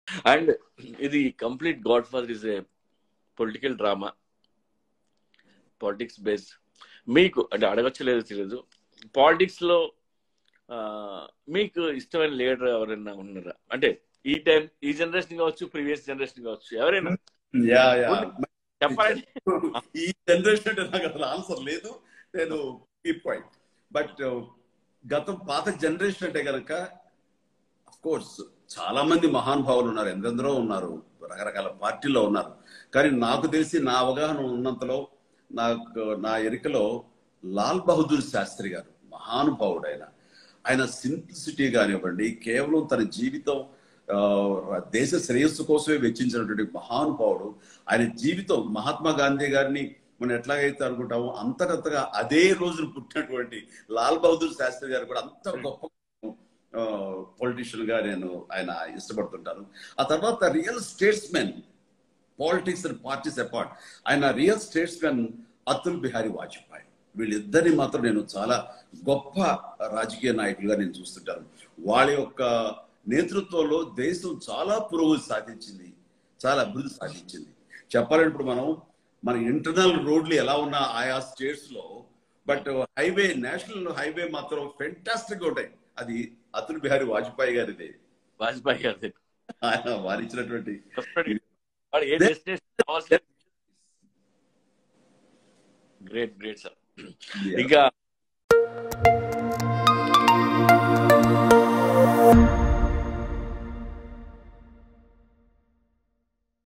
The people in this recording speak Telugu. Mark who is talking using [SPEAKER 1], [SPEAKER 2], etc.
[SPEAKER 1] అండ్ ఇది complete Godfather is a political drama politics based మీకు అంటే అడగచ్చు లేదో తెలియదు పాలిటిక్స్ లో ఆ, మీకు ఇష్టమైన లీడర్ ఎవరైనా ఉన్నారా అంటే ఈ టైం ఈ జనరేషన్ కావచ్చు ప్రీవియస్ జనరేషన్ కావచ్చు ఎవరైనా
[SPEAKER 2] యా యా
[SPEAKER 1] చెప్పండి
[SPEAKER 2] ఈ జనరేషన్ అంటే నాకు అసలు ఆన్సర్ లేదు నేను ఈ పాయింట్ బట్ గతం పాత జనరేషన్ అంటే కనుక అఫ్ కోర్స్ చాలా మంది మహానుభావులు ఉన్నారు ఎందెందరో ఉన్నారు రకరకాల పార్టీల్లో ఉన్నారు కానీ నాకు తెలిసి నా అవగాహన ఉన్నంతలో నాకు నా ఎరికలో లాల్ బహదూర్ శాస్త్రి గారు మహానుభావుడు ఆయన ఆయన సింప్లిసిటీ కానివ్వండి కేవలం తన జీవితం ఆ, దేశ శ్రేయస్సు కోసమే వెచ్చించినటువంటి మహానుభావుడు ఆయన జీవితం మహాత్మా గాంధీ గారిని మనం ఎట్లాగైతే అనుకుంటామో అంతకంతగా అదే రోజున పుట్టినటువంటి లాల్ బహదూర్ శాస్త్రి గారు కూడా అంత గొప్ప పొలిటీషియన్ గా నేను ఆయన ఇష్టపడుతుంటాను ఆ తర్వాత real statesmen politics and parties apart ఆయన రియల్ స్టేట్స్మెన్ అతుల్ బిహారీ వాజ్పేయి వీళ్ళిద్దరిని మాత్రం నేను చాలా గొప్ప రాజకీయ నాయకులుగా నేను చూస్తుంటాను వాళ్ళ యొక్క నేతృత్వంలో దేశం చాలా పురోగతి సాధించింది చాలా అభివృద్ధి సాధించింది చెప్పాలంటే ఇప్పుడు మనం మన ఇంటర్నల్ రోడ్లు ఎలా ఉన్నా ఆయా స్టేట్స్ లో బట్ హైవే నేషనల్ హైవే మాత్రం ఫెంటాస్టిక్ ఉంటాయి అది అతుల్ బిహారీ వాజ్పేయి గారిది
[SPEAKER 1] వాజ్పేయి గారి
[SPEAKER 2] ఆయన వారిచ్చినటువంటి
[SPEAKER 1] వాడు ఏ డెస్టినేషన్ గ్రేట్ గ్రేట్ సార్ ఇంకా